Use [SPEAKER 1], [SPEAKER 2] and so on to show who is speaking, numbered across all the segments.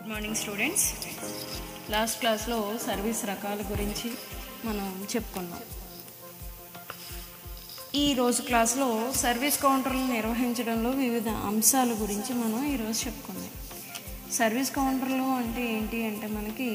[SPEAKER 1] good morning students last క్లాస్లో service రకాల గురించి మనం చెప్పుకున్నాం ఈ రోజు క్లాస్లో సర్వీస్ కౌంటర్లు నిర్వహించడంలో వివిధ అంశాల గురించి మనం ఈరోజు చెప్పుకుందాం సర్వీస్ కౌంటర్లు అంటే ఏంటి అంటే మనకి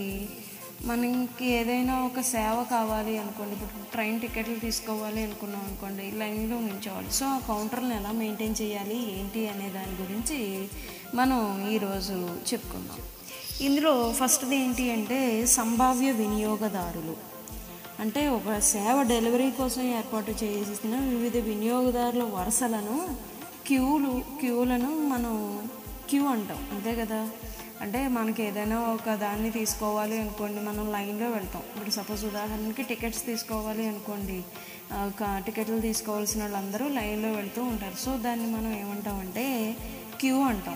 [SPEAKER 1] మనకి ఏదైనా ఒక సేవ కావాలి అనుకోండి ఇప్పుడు ట్రైన్ టికెట్లు తీసుకోవాలి అనుకున్నాం అనుకోండి లైన్లో నిల్చోవాలి సో ఆ కౌంటర్ని ఎలా మెయింటైన్ చేయాలి ఏంటి అనే దాని గురించి మనం ఈరోజు చెప్పుకుందాం ఇందులో ఫస్ట్ది ఏంటి అంటే సంభావ్య వినియోగదారులు అంటే ఒక సేవ డెలివరీ కోసం ఏర్పాటు చేసిన వివిధ వినియోగదారుల వరుసలను క్యూలు క్యూలను మనం క్యూ అంటాం అంతే కదా అంటే మనకి ఏదైనా ఒక దాన్ని తీసుకోవాలి అనుకోండి మనం లైన్లో వెళ్తాం ఇప్పుడు సపోజ్ ఉదాహరణకి టికెట్స్ తీసుకోవాలి అనుకోండి ఆ, ఒక టికెట్లు తీసుకోవాల్సిన వాళ్ళందరూ లైన్లో వెళ్తూ ఉంటారు సో దాన్ని మనం ఏమంటామంటే క్యూ అంటాం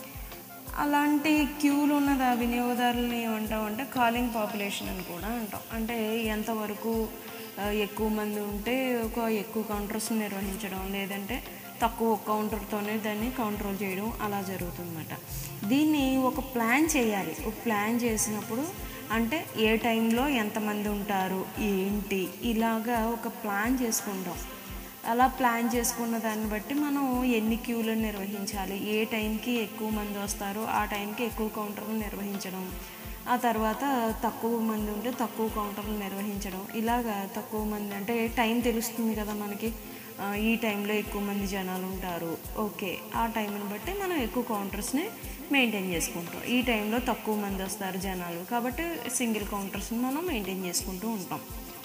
[SPEAKER 1] అలాంటి క్యూలు ఉన్న దా- వినియోగదారులని ఏమంటాం అంటే కాలింగ్ పాపులేషన్ అని కూడా అంటాం అంటే ఎంతవరకు ఆ, ఎక్కువ మంది ఉంటే ఒక ఎక్కువ కౌంటర్స్ నిర్వహించడం లేదంటే తక్కువ కౌంటర్తోనే దాన్ని కంట్రోల్ చేయడం అలా జరుగుతుందన్నమాట దీన్ని ఒక ప్లాన్ చేయాలి ఒక ప్లాన్ చేసినప్పుడు అంటే ఏ టైంలో ఎంతమంది ఉంటారు ఏంటి ఇలాగా ఒక ప్లాన్ చేసుకుంటాం అలా ప్లాన్ చేసుకున్న దాన్ని బట్టి మనం ఎన్ని క్యూలను నిర్వహించాలి ఏ టైంకి ఎక్కువ మంది వస్తారో ఆ టైంకి ఎక్కువ కౌంటర్లు నిర్వహించడం ఆ తర్వాత తక్కువ మంది ఉంటే తక్కువ కౌంటర్లు నిర్వహించడం ఇలాగా తక్కువ మంది అంటే టైం తెలుస్తుంది కదా మనకి ఆ, ఈ టైంలో ఎక్కువ మంది జనాలు ఉంటారు ఓకే ఆ టైంని బట్టి మనం ఎక్కువ కౌంటర్స్ని మెయింటైన్ చేసుకుంటాం ఈ టైంలో తక్కువ మంది వస్తారు జనాలు కాబట్టి సింగిల్ కౌంటర్స్ని మనం మెయింటైన్ చేసుకుంటూ ఉంటాం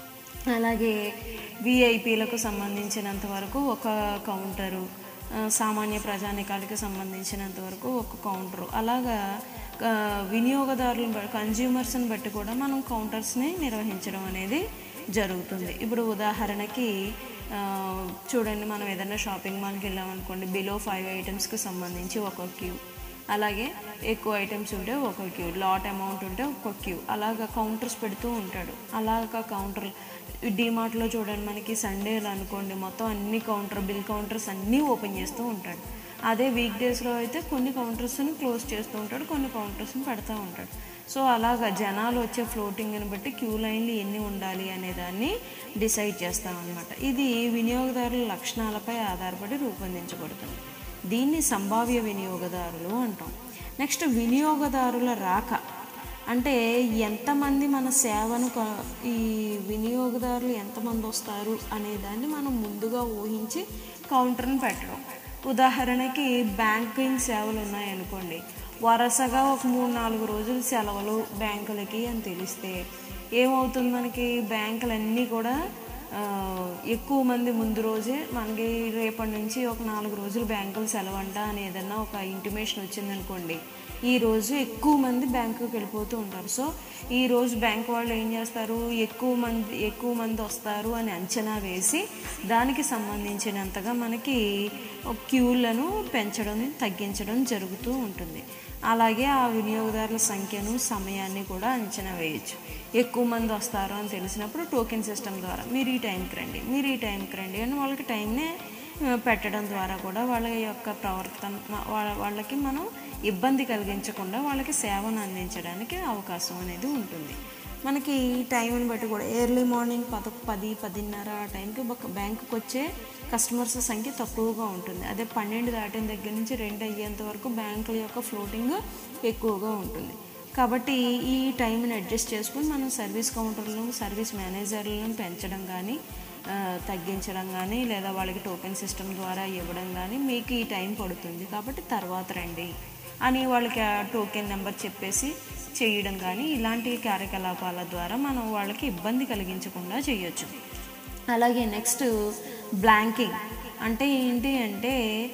[SPEAKER 1] అలాగే విఐపీలకు సంబంధించినంత వరకు ఒక కౌంటరు ఆ, సామాన్య ప్రజానికాలకు సంబంధించినంత వరకు ఒక కౌంటరు అలాగా ఆ, వినియోగదారులను బట్టి కన్జ్యూమర్స్ని బట్టి కూడా మనం కౌంటర్స్ని నిర్వహించడం అనేది జరుగుతుంది ఇప్పుడు ఉదాహరణకి ఆ, చూడండి మనం ఏదైనా షాపింగ్ మాల్కి వెళ్ళామనుకోండి బిలో ఫైవ్ ఐటమ్స్కి సంబంధించి ఒక క్యూ అలాగే ఎక్కువ ఐటమ్స్ ఉంటే ఒక క్యూ లాట్ అమౌంట్ ఉంటే ఒక క్యూ అలాగా కౌంటర్స్ పెడుతూ ఉంటాడు అలాగా కౌంటర్ డిమార్ట్లో చూడండి మనకి సండేలు అనుకోండి మొత్తం అన్ని కౌంటర్ బిల్ కౌంటర్స్ అన్నీ ఓపెన్ చేస్తూ ఉంటాడు అదే వీక్ డేస్లో అయితే కొన్ని కౌంటర్స్ని క్లోజ్ చేస్తూ ఉంటాడు కొన్ని కౌంటర్స్ని పెడతా ఉంటాడు సో అలాగా జనాలు వచ్చే ఫ్లోటింగ్ని బట్టి క్యూ లైన్లు ఎన్ని ఉండాలి అనే దాన్ని డిసైడ్ చేస్తామన్నమాట ఇది వినియోగదారుల లక్షణాలపై ఆధారపడి రూపొందించబడుతుంది దీన్ని సంభావ్య వినియోగదారులు అంటాం నెక్స్ట్ వినియోగదారుల రాక అంటే ఎంతమంది మన సేవను క- ఈ వినియోగదారులు ఎంతమంది వస్తారు అనే దాన్ని మనం ముందుగా ఊహించి కౌంటర్ని పెట్టడం ఉదాహరణకి బ్యాంకింగ్ సేవలు ఉన్నాయనుకోండి వరుసగా ఒక మూడు నాలుగు రోజులు సెలవులు బ్యాంకులకి అని తెలిస్తే ఏమవుతుంది మనకి బ్యాంకులన్నీ కూడా ఆ, ఎక్కువ మంది ముందు రోజే మనకి రేపటి నుంచి ఒక నాలుగు రోజులు బ్యాంకులు సెలవంట అని ఏదన్నా ఒక ఇంటిమేషన్ వచ్చిందనుకోండి ఈ రోజు ఎక్కువ మంది బ్యాంకుకి వెళ్ళిపోతూ ఉంటారు సో ఈ రోజు బ్యాంక్ వాళ్ళు ఏం చేస్తారు ఎక్కువ మంది ఎక్కువ మంది వస్తారు అని అంచనా వేసి దానికి సంబంధించినంతగా మనకి క్యూలను పెంచడం తగ్గించడం జరుగుతూ ఉంటుంది అలాగే ఆ వినియోగదారుల సంఖ్యను సమయాన్ని కూడా అంచనా వేయచ్చు ఎక్కువ మంది వస్తారు అని తెలిసినప్పుడు టోకెన్ సిస్టమ్ ద్వారా మీరు ఈ టైంకి రండి మీరు ఈ టైంకి రండి అని వాళ్ళకి టైంనే ఆ, పెట్టడం ద్వారా కూడా వాళ్ళ యొక్క ప్రవర్తన వాళ్ళ వాళ్ళకి మనం ఇబ్బంది కలిగించకుండా వాళ్ళకి సేవను అందించడానికి అవకాశం అనేది ఉంటుంది మనకి ఈ టైంని బట్టి కూడా ఎర్లీ మార్నింగ్ పద పది పదిన్నర ఆ టైంకి ఒక బ్యాంకుకి వచ్చే కస్టమర్స్ సంఖ్య తక్కువగా ఉంటుంది అదే పన్నెండు దాటిన దగ్గర నుంచి రెండు అయ్యేంత వరకు బ్యాంకుల యొక్క ఫ్లోటింగ్ ఎక్కువగా ఉంటుంది కాబట్టి ఈ టైంని అడ్జస్ట్ చేసుకుని మనం సర్వీస్ కౌంటర్లను సర్వీస్ మేనేజర్లను పెంచడం కానీ ఆ, తగ్గించడం కానీ లేదా వాళ్ళకి టోకెన్ సిస్టమ్ ద్వారా ఇవ్వడం కానీ మీకు ఈ టైం పడుతుంది కాబట్టి తర్వాత రండి అని వాళ్ళకి ఆ టోకెన్ నెంబర్ చెప్పేసి చేయడం కానీ ఇలాంటి కార్యకలాపాల ద్వారా మనం వాళ్ళకి ఇబ్బంది కలిగించకుండా చేయొచ్చు అలాగే నెక్స్ట్ బ్లాంకింగ్ అంటే ఏంటి అంటే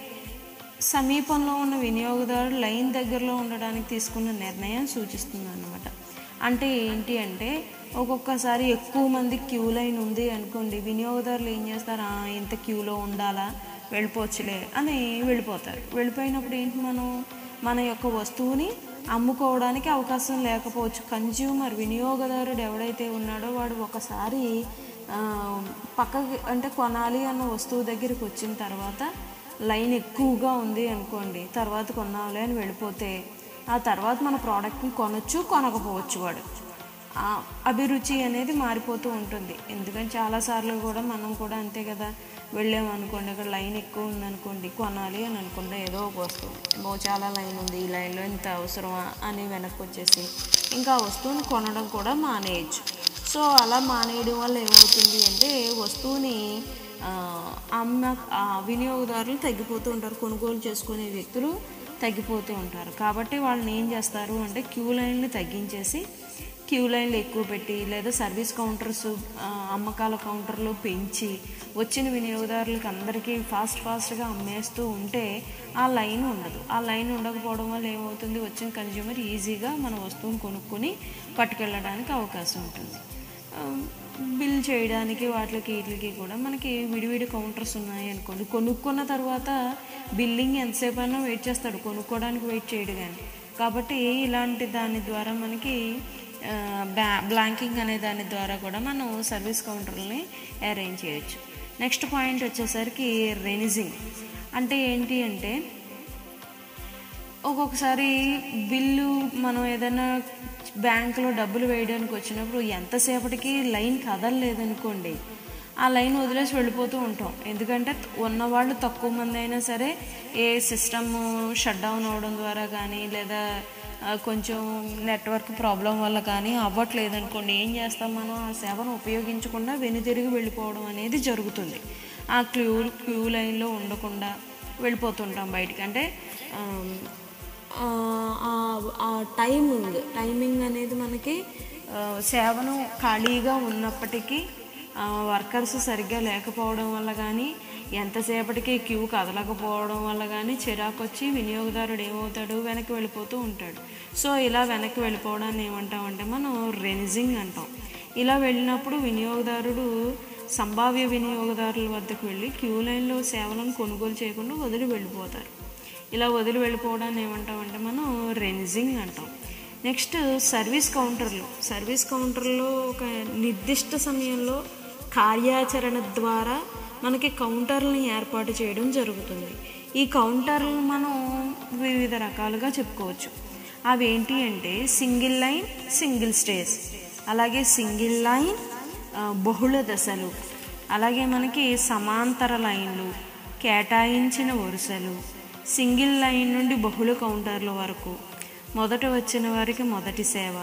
[SPEAKER 1] సమీపంలో ఉన్న వినియోగదారుడు లైన్ దగ్గరలో ఉండడానికి తీసుకున్న నిర్ణయం సూచిస్తుంది అన్నమాట అంటే ఏంటి అంటే ఒక్కొక్కసారి ఎక్కువ మంది క్యూ లైన్ ఉంది అనుకోండి వినియోగదారులు ఏం చేస్తారు "ఆ, ఇంత క్యూలో ఉండాలా వెళ్ళిపోవచ్చులే అని వెళ్ళిపోతారు వెళ్ళిపోయినప్పుడు ఏంటి మనం మన యొక్క వస్తువుని అమ్ముకోవడానికి అవకాశం లేకపోవచ్చు కన్జ్యూమర్ వినియోగదారుడు ఎవడైతే ఉన్నాడో వాడు ఒకసారి ఆ, పక్కకి అంటే కొనాలి అన్న వస్తువు దగ్గరికి వచ్చిన తర్వాత లైన్ ఎక్కువగా ఉంది అనుకోండి తర్వాత కొన్నాంలే అని వెళ్ళిపోతే ఆ తర్వాత మన ప్రోడక్ట్ని కొనొచ్చు కొనకపోవచ్చు వాడు ఆ అభిరుచి అనేది మారిపోతూ ఉంటుంది ఎందుకంటే చాలాసార్లు కూడా మనం కూడా అంతే కదా వెళ్ళామనుకోండి అక్కడ లైన్ ఎక్కువ ఉందనుకోండి కొనాలి అని అనుకుంటే ఏదో ఒక వస్తువు ఓ చాలా లైన్ ఉంది ఈ లైన్లో ఇంత అవసరమా అని వెనక్కి వచ్చేసి ఇంకా ఆ వస్తువుని కొనడం కూడా మానేయచ్చు సో అలా మానేయడం వల్ల ఏమవుతుంది అంటే వస్తువుని ఆ, అమ్మ ఆ వినియోగదారులు తగ్గిపోతూ ఉంటారు కొనుగోలు చేసుకునే వ్యక్తులు తగ్గిపోతూ ఉంటారు కాబట్టి వాళ్ళని ఏం చేస్తారు అంటే క్యూ లైన్లు తగ్గించేసి క్యూ లైన్లు ఎక్కువ పెట్టి లేదా సర్వీస్ కౌంటర్స్ ఆ, అమ్మకాల కౌంటర్లు పెంచి వచ్చిన వినియోగదారులకు అందరికీ ఫాస్ట్ ఫాస్ట్గా అమ్మేస్తూ ఉంటే ఆ లైన్ ఉండదు ఆ లైన్ ఉండకపోవడం వల్ల ఏమవుతుంది వచ్చిన కన్జ్యూమర్ ఈజీగా మన వస్తువుని కొనుక్కొని పట్టుకెళ్ళడానికి అవకాశం ఉంటుంది ఆ, బిల్ చేయడానికి వాటికి వీటికి కూడా మనకి విడివిడి కౌంటర్స్ ఉన్నాయి అనుకోండి కొనుక్కున్న తర్వాత బిల్లింగ్ ఎంతసేపు అయినా వెయిట్ చేస్తాడు కొనుక్కోవడానికి వెయిట్ చేయడు కానీ కాబట్టి ఇలాంటి దాని ద్వారా మనకి ఆ, బ్లా బ్లాంకింగ్ అనే దాని ద్వారా కూడా మనం సర్వీస్ కౌంటర్ని అరేంజ్ చేయొచ్చు నెక్స్ట్ పాయింట్ వచ్చేసరికి రెనిజింగ్ అంటే ఏంటి అంటే ఒక్కొక్కసారి బిల్లు మనం ఏదైనా బ్యాంకులో డబ్బులు వేయడానికి వచ్చినప్పుడు ఎంతసేపటికి లైన్ కదలలేదనుకోండి ఆ లైన్ వదిలేసి వెళ్ళిపోతూ ఉంటాం ఎందుకంటే ఉన్నవాళ్ళు తక్కువ మంది అయినా సరే ఏ సిస్టమ్ షట్ డౌన్ అవడం ద్వారా కానీ లేదా ఆ, కొంచెం నెట్వర్క్ ప్రాబ్లం వల్ల కానీ అవ్వట్లేదు అనుకోండి ఏం చేస్తాం మనం ఆ సేవను ఉపయోగించకుండా వెనుతిరిగి వెళ్ళిపోవడం అనేది జరుగుతుంది ఆ క్యూ క్యూ లైన్లో ఉండకుండా వెళ్ళిపోతుంటాం బయటికి అంటే ఆమ్, ఆ, ఆ- ఆ టైమింగ్ టైమింగ్ అనేది మనకి ఆ, సేవను ఖాళీగా ఉన్నప్పటికీ వర్కర్స్ సరిగ్గా లేకపోవడం వల్ల కానీ ఎంతసేపటికి క్యూ కదలకపోవడం వల్ల కానీ చిరాకు వచ్చి వినియోగదారుడు ఏమవుతాడు వెనక్కి వెళ్ళిపోతూ ఉంటాడు సో ఇలా వెనక్కి వెళ్ళిపోవడాన్ని ఏమంటామంటే మనం రెనిజింగ్ అంటాం ఇలా వెళ్ళినప్పుడు వినియోగదారుడు సంభావ్య వినియోగదారుల వద్దకు వెళ్ళి క్యూ లైన్లో సేవలను కొనుగోలు చేయకుండా వదిలి వెళ్ళిపోతారు ఇలా వదిలి వెళ్ళిపోవడాన్ని ఏమంటామంటే మనం రెనిజింగ్ అంటాం నెక్స్ట్ సర్వీస్ కౌంటర్లు సర్వీస్ కౌంటర్లో ఒక నిర్దిష్ట సమయంలో కార్యాచరణ ద్వారా మనకి కౌంటర్లను ఏర్పాటు చేయడం జరుగుతుంది ఈ కౌంటర్లు మనం వివిధ రకాలుగా చెప్పుకోవచ్చు అవి ఏంటి అంటే సింగిల్ లైన్ సింగిల్ స్టేజ్ అలాగే సింగిల్ లైన్ ఆ, బహుళ దశలు అలాగే మనకి సమాంతర లైన్లు కేటాయించిన వరుసలు సింగిల్ లైన్ నుండి బహుళ కౌంటర్ల వరకు మొదట వచ్చిన వారికి మొదటి సేవ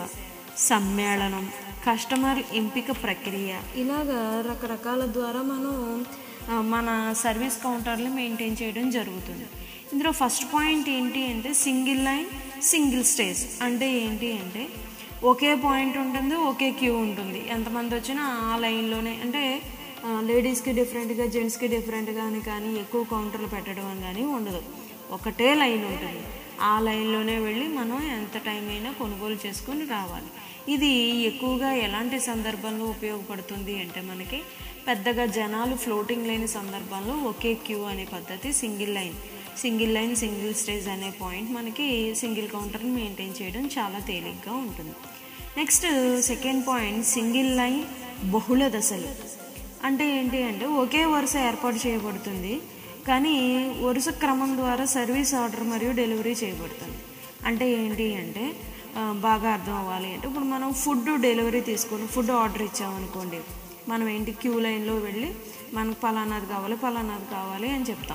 [SPEAKER 1] సమ్మేళనం కస్టమర్ ఎంపిక ప్రక్రియ ఇలాగా రకరకాల ద్వారా మనం ఆ, మన సర్వీస్ కౌంటర్లు మెయింటైన్ చేయడం జరుగుతుంది ఇందులో ఫస్ట్ పాయింట్ ఏంటి అంటే సింగిల్ లైన్ సింగిల్ స్టేజ్ అంటే ఏంటి అంటే ఒకే పాయింట్ ఉంటుంది ఒకే క్యూ ఉంటుంది ఎంతమంది వచ్చినా ఆ లైన్లోనే అంటే లేడీస్కి డిఫరెంట్గా జెంట్స్కి డిఫరెంట్గా అని కానీ ఎక్కువ కౌంటర్లు పెట్టడం అని కానీ ఉండదు ఒకటే లైన్ ఉంటుంది ఆ లైన్లోనే వెళ్ళి మనం ఎంత టైం అయినా కొనుగోలు చేసుకొని రావాలి ఇది ఎక్కువగా ఎలాంటి సందర్భంలో ఉపయోగపడుతుంది అంటే మనకి పెద్దగా జనాలు ఫ్లోటింగ్ లేని సందర్భంలో ఒకే క్యూ అనే పద్ధతి single line single line single stage అనే పాయింట్ మనకి సింగిల్ కౌంటర్ని మెయింటైన్ చేయడం చాలా తేలిగ్గా ఉంటుంది next second point single line బహుళ దశలు అంటే ఏంటి అంటే ఒకే వరుస ఏర్పాటు చేయబడుతుంది కానీ వరుస క్రమం ద్వారా సర్వీస్ ఆర్డర్ మరియు డెలివరీ చేయబడుతుంది అంటే ఏంటి అంటే ఆ, బాగా అర్థం అవ్వాలి అంటే ఇప్పుడు మనం ఫుడ్ డెలివరీ తీసుకొని ఫుడ్ ఆర్డర్ ఇచ్చామనుకోండి మనం ఏంటి క్యూ లైన్లో వెళ్ళి మనకు పలానాది కావాలి పలానాది కావాలి అని చెప్తాం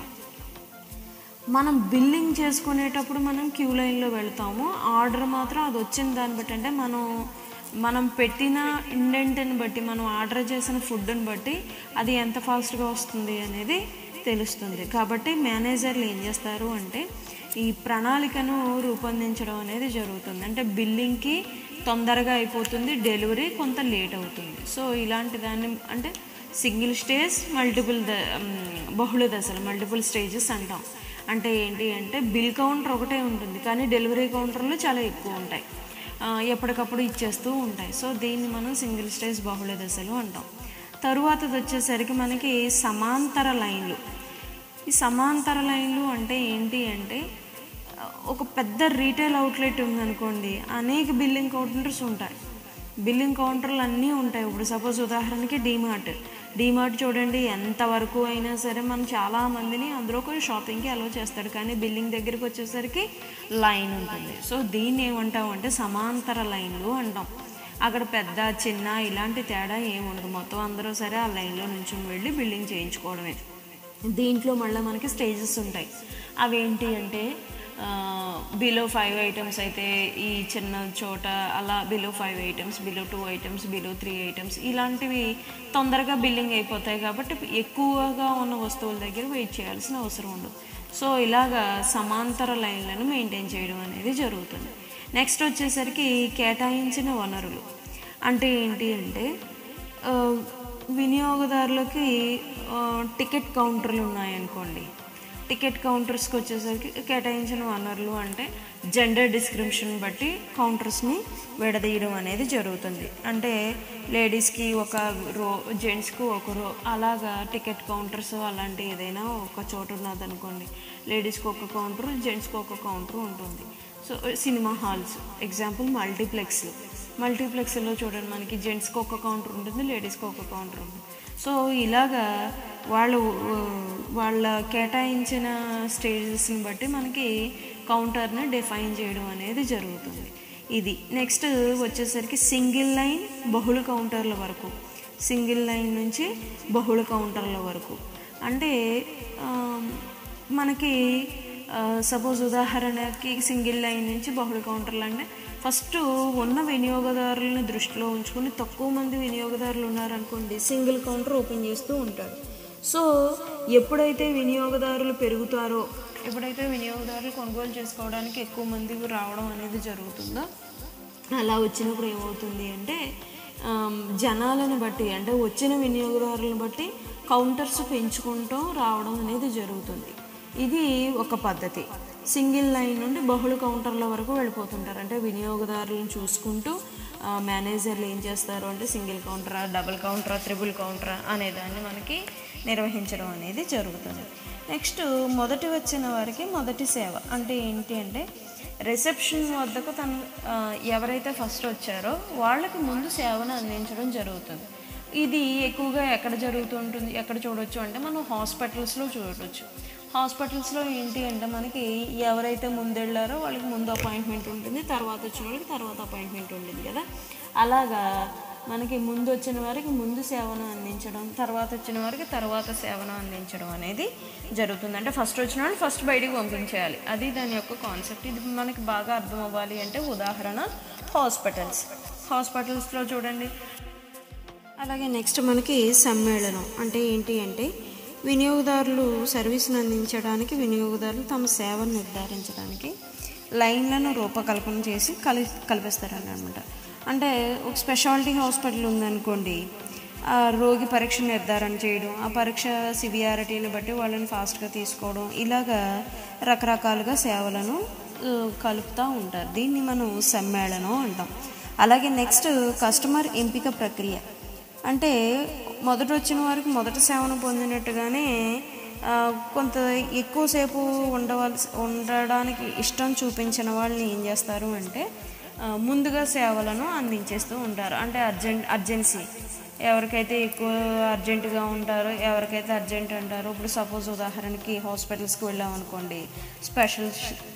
[SPEAKER 1] మనం బిల్లింగ్ చేసుకునేటప్పుడు మనం క్యూ లైన్లో వెళ్తాము ఆర్డర్ మాత్రం అది వచ్చిన దాన్ని బట్టి అంటే మనం మనం పెట్టిన ఇండెంట్ని బట్టి మనం ఆర్డర్ చేసిన ఫుడ్ని బట్టి అది ఎంత ఫాస్ట్గా వస్తుంది అనేది తెలుస్తుంది కాబట్టి మేనేజర్లు ఏం చేస్తారు అంటే ఈ ప్రణాళికను రూపొందించడం అనేది జరుగుతుంది అంటే బిల్లింగ్కి తొందరగా అయిపోతుంది డెలివరీ కొంత లేట్ అవుతుంది సో ఇలాంటి దాన్ని అంటే single stage multiple the um, బహుళ దశలు మల్టిపుల్ స్టేజెస్ అంటాం అంటే ఏంటి అంటే బిల్ కౌంటర్ ఒకటే ఉంటుంది కానీ డెలివరీ కౌంటర్లు చాలా ఎక్కువ ఉంటాయి ఆ, ఎప్పటికప్పుడు ఇచ్చేస్తూ ఉంటాయి సో దీన్ని మనం సింగిల్ స్టేజ్ బహుళ దశలు అంటాం తరువాతది వచ్చేసరికి మనకి సమాంతర లైన్లు ఈ సమాంతర లైన్లు అంటే ఏంటి అంటే ఆ, ఒక పెద్ద రీటైల్ అవుట్లెట్ ఉందనుకోండి అనేక బిల్లింగ్ కౌంటర్స్ ఉంటాయి బిల్లింగ్ కౌంటర్లు అన్నీ ఉంటాయి ఇప్పుడు సపోజ్ ఉదాహరణకి డీమార్ట్ డీమార్ట్ చూడండి ఎంతవరకు అయినా సరే మనం చాలా మందిని అందులో కూడా షాపింగ్కి అలౌ చేస్తాడు కానీ బిల్లింగ్ దగ్గరికి వచ్చేసరికి లైన్ ఉంటుంది సో దీన్ని ఏమంటాం అంటే సమాంతర లైన్లు అంటాం అక్కడ పెద్ద చిన్న ఇలాంటి తేడా ఏమి ఉండదు మొత్తం అందరూ సరే ఆ లైన్లో నుంచి వెళ్ళి బిల్లింగ్ చేయించుకోవడమే దీంట్లో మళ్ళీ మనకి స్టేజెస్ ఉంటాయి అవేంటి అంటే బిలో ఫైవ్ ఐటమ్స్ అయితే ఈ చిన్న చోట అలా below five items below two items below three items ఇలాంటివి తొందరగా బిల్లింగ్ అయిపోతాయి కాబట్టి ఎక్కువగా ఉన్న వస్తువుల దగ్గర వెయిట్ చేయాల్సిన అవసరం ఉండదు సో ఇలాగా సమాంతర లైన్లను మెయింటైన్ చేయడం అనేది జరుగుతుంది నెక్స్ట్ వచ్చేసరికి కేటాయించిన వనరులు అంటే ఏంటి అంటే ఆ, వినియోగదారులకి ఆ, టికెట్ కౌంటర్లు ఉన్నాయనుకోండి టికెట్ కౌంటర్స్కి వచ్చేసరికి కేటాయించిన వనరులు అంటే జెండర్ డిస్క్రిప్షన్ బట్టి కౌంటర్స్ని విడదీయడం అనేది జరుగుతుంది అంటే లేడీస్కి ఒక రో జెంట్స్కి ఒక రో అలాగా టికెట్ కౌంటర్స్ అలాంటి ఏదైనా ఒక చోట ఉన్నదనుకోండి లేడీస్కి ఒక కౌంటర్ జెంట్స్కి ఒక కౌంటర్ ఉంటుంది so cinema halls example multiplex మల్టీప్లెక్స్లో చూడండి మనకి జెంట్స్కి ఒక కౌంటర్ ఉంటుంది లేడీస్కి ఒక కౌంటర్ ఉంటుంది సో ఇలాగా వాళ్ళు ఆ, వాళ్ళ కేటాయించిన స్టేజెస్ని బట్టి మనకి కౌంటర్ని డిఫైన్ చేయడం అనేది జరుగుతుంది ఇది నెక్స్ట్ వచ్చేసరికి సింగిల్ లైన్ బహుళ కౌంటర్ల వరకు సింగిల్ లైన్ నుంచి బహుళ కౌంటర్ల వరకు అంటే ఆ, మనకి సపోజ్ ఉదాహరణకి సింగిల్ లైన్ నుంచి బహుళ కౌంటర్లు అంటే ఫస్ట్ ఉన్న వినియోగదారులను దృష్టిలో ఉంచుకొని తక్కువ మంది వినియోగదారులు ఉన్నారనుకోండి సింగిల్ కౌంటర్ ఓపెన్ చేస్తూ ఉంటాడు సో ఎప్పుడైతే వినియోగదారులు పెరుగుతారో ఎప్పుడైతే వినియోగదారులు కొనుగోలు చేసుకోవడానికి ఎక్కువ మంది రావడం అనేది జరుగుతుందో అలా వచ్చినప్పుడు ఏమవుతుంది అంటే ఆమ్, జనాలను బట్టి అంటే వచ్చిన వినియోగదారులను బట్టి కౌంటర్స్ పెంచుకుంటూ రావడం అనేది జరుగుతుంది ఇది ఒక పద్ధతి సింగిల్ లైన్ నుండి బహుళ కౌంటర్ల వరకు వెళ్ళిపోతుంటారు అంటే వినియోగదారులను చూసుకుంటూ ఆ, మేనేజర్లు ఏం చేస్తారు అంటే సింగిల్ కౌంటరా డబుల్ కౌంటరా త్రిబుల్ కౌంటరా అనే దాన్ని మనకి నిర్వహించడం అనేది జరుగుతుంది నెక్స్ట్ మొదటి వచ్చిన వారికి మొదటి సేవ అంటే ఏంటి అంటే రిసెప్షన్ వద్దకు తను ఆ, ఎవరైతే ఫస్ట్ వచ్చారో వాళ్ళకి ముందు సేవను అందించడం జరుగుతుంది ఇది ఎక్కువగా ఎక్కడ జరుగుతుంటుంది ఎక్కడ చూడొచ్చు అంటే మనం హాస్పిటల్స్లో చూడొచ్చు హాస్పిటల్స్లో ఏంటి అంటే మనకి ఎవరైతే ముందు వెళ్ళారో వాళ్ళకి ముందు అపాయింట్మెంట్ ఉంటుంది తర్వాత వచ్చిన వాళ్ళకి తర్వాత అపాయింట్మెంట్ ఉంటుంది కదా అలాగా మనకి ముందు వచ్చిన వారికి ముందు సేవను అందించడం తర్వాత వచ్చిన వారికి తర్వాత సేవను అందించడం అనేది జరుగుతుంది అంటే ఫస్ట్ వచ్చిన వాళ్ళు ఫస్ట్ బయటికి పంపించేయాలి అది దాని యొక్క కాన్సెప్ట్ ఇది మనకి బాగా అర్థం అవ్వాలి అంటే ఉదాహరణ హాస్పిటల్స్ హాస్పిటల్స్లో చూడండి అలాగే నెక్స్ట్ మనకి సమ్మేళనం అంటే ఏంటి అంటే వినియోగదారులు సర్వీస్ను అందించడానికి వినియోగదారులు తమ సేవను నిర్ధారించడానికి లైన్లను రూపకల్పన చేసి కలి కల్పిస్తారని అనమాట అంటే ఒక స్పెషాలిటీ హాస్పిటల్ ఉందనుకోండి ఆ రోగి పరీక్ష నిర్ధారణ చేయడం ఆ పరీక్ష సివియారిటీని బట్టి వాళ్ళని ఫాస్ట్గా తీసుకోవడం ఇలాగా రకరకాలుగా సేవలను ఆ, కలుపుతూ ఉంటారు దీన్ని మనం సమ్మేళనం అంటాం అలాగే నెక్స్ట్ కస్టమర్ ఎంపిక ప్రక్రియ అంటే మొదట వచ్చిన వారికి మొదటి సేవను పొందినట్టుగానే ఆ, కొంత ఎక్కువసేపు ఉండవలసి ఉండడానికి ఇష్టం చూపించిన వాళ్ళని ఏం చేస్తారు అంటే ఆ, ముందుగా సేవలను అందించేస్తూ ఉంటారు అంటే అర్జెంట్ అర్జెన్సీ ఎవరికైతే ఎక్కువ అర్జెంటుగా ఉంటారో ఎవరికైతే అర్జెంట్ అంటారో ఇప్పుడు సపోజ్ ఉదాహరణకి హాస్పిటల్స్కి వెళ్ళామనుకోండి స్పెషల్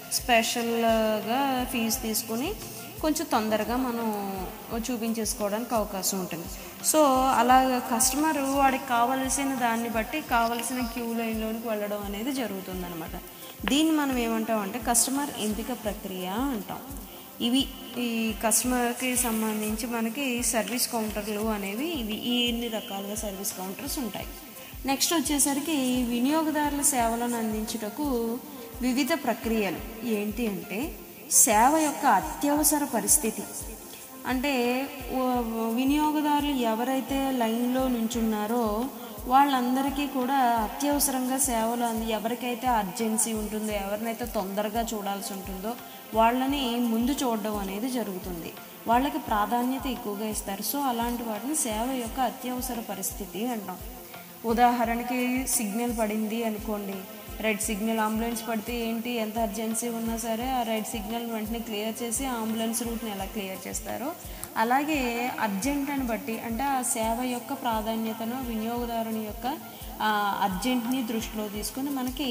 [SPEAKER 1] స్పెషల్గా ఫీజు తీసుకుని కొంచెం తొందరగా మనం చూపించేసుకోవడానికి అవకాశం ఉంటుంది సో అలా కస్టమర్ వాడికి కావలసిన దాన్ని బట్టి కావలసిన క్యూ లైన్లోనికి వెళ్ళడం అనేది జరుగుతుందన్నమాట దీన్ని మనం ఏమంటాం అంటే కస్టమర్ ఎంపిక ప్రక్రియ అంటాం ఇవి ఈ కస్టమర్కి సంబంధించి మనకి సర్వీస్ కౌంటర్లు అనేవి ఇవి ఈ ఇన్ని రకాలుగా సర్వీస్ కౌంటర్స్ ఉంటాయి నెక్స్ట్ వచ్చేసరికి వినియోగదారుల సేవలను అందించుటకు వివిధ ప్రక్రియలు ఏంటి అంటే సేవ యొక్క అత్యవసర పరిస్థితి అంటే ఓ- వినియోగదారులు ఎవరైతే లైన్లో నుంచున్నారో వాళ్ళందరికీ కూడా అత్యవసరంగా సేవలు అంది ఎవరికైతే అర్జెన్సీ ఉంటుందో ఎవరినైతే తొందరగా చూడాల్సి ఉంటుందో వాళ్ళని ముందు చూడడం అనేది జరుగుతుంది వాళ్ళకి ప్రాధాన్యత ఎక్కువగా ఇస్తారు సో అలాంటి వాటిని సేవ యొక్క అత్యవసర పరిస్థితి అంటాం ఉదాహరణకి సిగ్నల్ పడింది అనుకోండి రెడ్ సిగ్నల్ అంబులెన్స్ పడితే ఏంటి ఎంత అర్జెన్సీ ఉన్నా సరే ఆ రెడ్ సిగ్నల్ వెంటనే క్లియర్ చేసి ఆ అంబులెన్స్ రూట్ని ఎలా క్లియర్ చేస్తారో అలాగే అర్జెంట్ అని బట్టి అంటే ఆ సేవ యొక్క ప్రాధాన్యతను వినియోగదారుని యొక్క అర్జెంట్ని దృష్టిలో తీసుకుని మనకి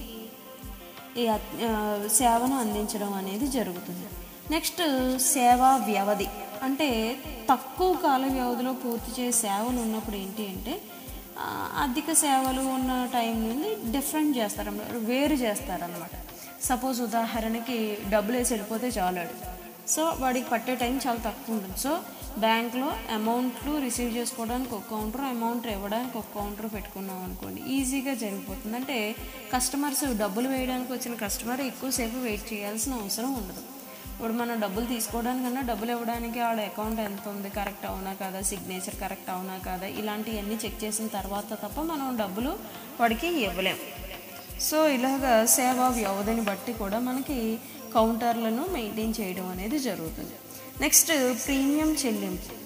[SPEAKER 1] ఈ అత్- ఆ, సేవను అందించడం అనేది జరుగుతుంది నెక్స్ట్ సేవా వ్యవధి అంటే తక్కువ కాల వ్యవధిలో పూర్తి చేసే సేవలు ఉన్నప్పుడు ఏంటి అంటే ఆ, అధిక సేవలు ఉన్న టైం నుండి డిఫరెంట్ చేస్తారన్నమాట వేరు చేస్తారనమాట సపోజ్ ఉదాహరణకి డబ్బులు వేసి వెళ్ళిపోతే చాలాడు సో వాడికి పట్టే టైం చాలా తక్కువ ఉంటుంది సో బ్యాంక్లో అమౌంట్లు రిసీవ్ చేసుకోవడానికి ఒక కౌంటర్ అమౌంట్ ఇవ్వడానికి ఒక కౌంటర్ పెట్టుకున్నాం అనుకోండి ఈజీగా జరిగిపోతుంది అంటే కస్టమర్స్ డబ్బులు వేయడానికి వచ్చిన కస్టమర్ ఎక్కువసేపు వెయిట్ చేయాల్సిన అవసరం ఉండదు ఇప్పుడు మనం డబ్బులు తీసుకోవడానికన్నా డబ్బులు ఇవ్వడానికి ఆడ అకౌంట్ ఎంత ఉంది కరెక్ట్ అవునా కాదా సిగ్నేచర్ కరెక్ట్ అవునా కాదా ఇలాంటివన్నీ చెక్ చేసిన తర్వాత తప్ప మనం డబ్బులు వాడికి ఇవ్వలేం సో ఇలాగ సేవా వ్యవధిని బట్టి కూడా మనకి కౌంటర్లను మెయింటైన్ చేయడం అనేది జరుగుతుంది నెక్స్ట్ ప్రీమియం చెల్లింపు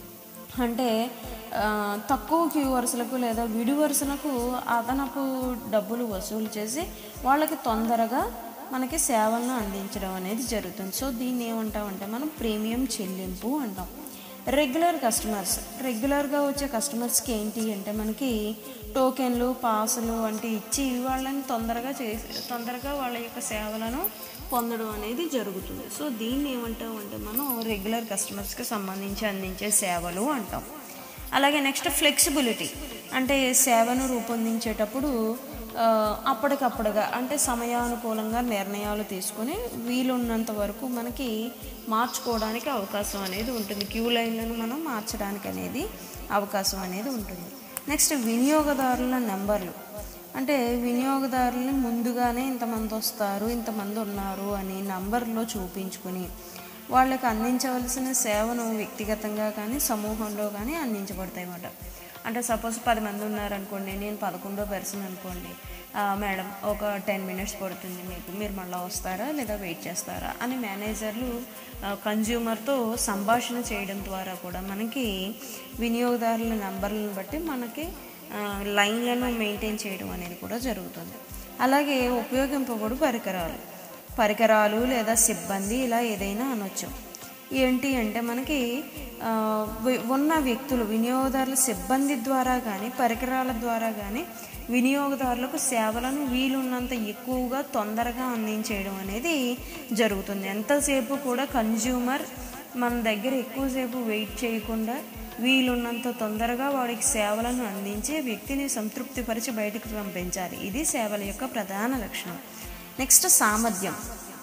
[SPEAKER 1] అంటే ఆ, తక్కువ క్యూ వరుసలకు లేదా విడి వరుసలకు అదనపు డబ్బులు వసూలు చేసి వాళ్ళకి తొందరగా మనకి సేవలను అందించడం అనేది జరుగుతుంది సో దీన్ని ఏమంటామంటే మనం ప్రీమియం చెల్లింపు అంటాం రెగ్యులర్ కస్టమర్స్ రెగ్యులర్గా వచ్చే కస్టమర్స్కి ఏంటి అంటే మనకి టోకెన్లు పాసులు వంటి ఇచ్చి వాళ్ళని తొందరగా చేసి తొందరగా వాళ్ళ యొక్క సేవలను పొందడం అనేది జరుగుతుంది సో దీన్ని ఏమంటాం అంటే మనం రెగ్యులర్ కస్టమర్స్కి సంబంధించి అందించే సేవలు అంటాం అలాగే నెక్స్ట్ ఫ్లెక్సిబిలిటీ అంటే సేవను రూపొందించేటప్పుడు ఆ, అప్పటికప్పుడుగా అంటే సమయానుకూలంగా నిర్ణయాలు తీసుకొని వీలున్నంత వరకు మనకి మార్చుకోవడానికి అవకాశం అనేది ఉంటుంది క్యూ లైన్లను మనం మార్చడానికి అనేది అవకాశం అనేది ఉంటుంది నెక్స్ట్ వినియోగదారుల నెంబర్లు అంటే వినియోగదారుల్ని ముందుగానే ఇంతమంది వస్తారు ఇంతమంది ఉన్నారు అని నంబర్లో చూపించుకుని వాళ్ళకి అందించవలసిన సేవను వ్యక్తిగతంగా కానీ సమూహంలో కానీ అందించబడతాయి అన్నమాట అంటే సపోజ్ పది మంది ఉన్నారనుకోండి నేను పదకొండో పర్సన్ అనుకోండి "ఆ, మేడం ఒక టెన్ మినిట్స్ పడుతుంది మీకు మీరు మళ్ళీ వస్తారా లేదా వెయిట్ చేస్తారా అని మేనేజర్లు కన్జ్యూమర్తో సంభాషణ చేయడం ద్వారా కూడా మనకి వినియోగదారుల నెంబర్లను బట్టి మనకి ఆ, లైన్లను మెయింటైన్ చేయడం అనేది కూడా జరుగుతుంది అలాగే ఉపయోగింపబడు పరికరాలు పరికరాలు లేదా సిబ్బంది ఇలా ఏదైనా అనొచ్చు ఏంటి అంటే మనకి ఆ, వి- ఉన్న వ్యక్తులు వినియోగదారుల సిబ్బంది ద్వారా కానీ పరికరాల ద్వారా కానీ వినియోగదారులకు సేవలను వీలున్నంత ఎక్కువగా తొందరగా అందించేయడం అనేది జరుగుతుంది ఎంతసేపు కూడా కన్జ్యూమర్ మన దగ్గర ఎక్కువసేపు వెయిట్ చేయకుండా వీలున్నంత తొందరగా వాడికి సేవలను అందించే వ్యక్తిని సంతృప్తిపరిచి బయటకు పంపించాలి ఇది సేవల యొక్క ప్రధాన లక్షణం నెక్స్ట్ సామర్థ్యం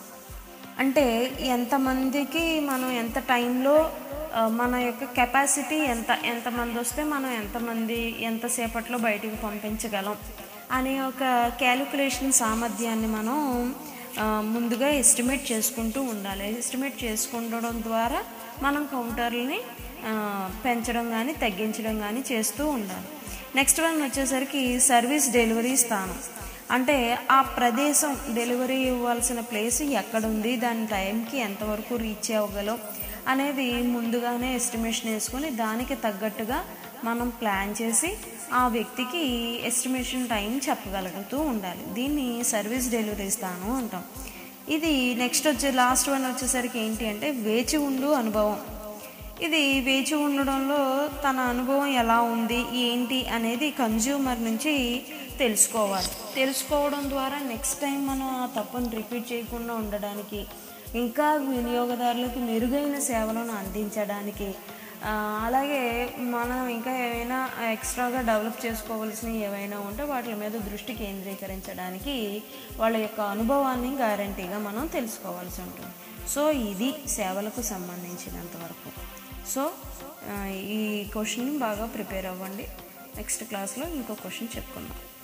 [SPEAKER 1] అంటే ఎంతమందికి మనం ఎంత టైంలో ఆ, మన యొక్క కెపాసిటీ ఎంత ఎంతమంది వస్తే మనం ఎంతమంది ఎంతసేపట్లో బయటికి పంపించగలం అనే ఒక క్యాలిక్యులేషన్ సామర్థ్యాన్ని మనం ఆ, ముందుగా ఎస్టిమేట్ చేసుకుంటూ ఉండాలి ఎస్టిమేట్ చేసుకుండడం ద్వారా మనం కౌంటర్లని ఆ, పెంచడం కానీ తగ్గించడం కానీ చేస్తూ ఉండాలి నెక్స్ట్ వన్ వచ్చేసరికి సర్వీస్ డెలివరీ స్థానం అంటే ఆ ప్రదేశం డెలివరీ ఇవ్వాల్సిన ప్లేస్ ఎక్కడుంది దాని టైంకి ఎంతవరకు రీచ్ అవ్వగలం అనేది ముందుగానే ఎస్టిమేషన్ వేసుకొని దానికి తగ్గట్టుగా మనం ప్లాన్ చేసి ఆ వ్యక్తికి ఎస్టిమేషన్ టైం చెప్పగలుగుతూ ఉండాలి దీన్ని సర్వీస్ డెలివరీ స్థానం అంటాం ఇది నెక్స్ట్ వచ్చే లాస్ట్ వన్ వచ్చేసరికి ఏంటి అంటే వేచి ఉండు అనుభవం ఇది వేచి ఉండడంలో తన అనుభవం ఎలా ఉంది ఏంటి అనేది కన్జ్యూమర్ నుంచి తెలుసుకోవాలి తెలుసుకోవడం ద్వారా నెక్స్ట్ టైం మనం ఆ తప్పును రిపీట్ చేయకుండా ఉండడానికి ఇంకా వినియోగదారులకు మెరుగైన సేవలను అందించడానికి ఆ, అలాగే మనం ఇంకా ఏమైనా ఎక్స్ట్రాగా డెవలప్ చేసుకోవాల్సినవి ఏవైనా ఉంటే వాటి మీద దృష్టి కేంద్రీకరించడానికి వాళ్ళ యొక్క అనుభవాన్ని గ్యారంటీగా మనం తెలుసుకోవాల్సి ఉంటుంది సో ఇది సేవలకు సంబంధించినంత వరకు సో ఆ, ఈ క్వశ్చన్ని బాగా ప్రిపేర్ అవ్వండి నెక్స్ట్ క్లాస్లో ఇంకో క్వశ్చన్ చెప్పుకుందాం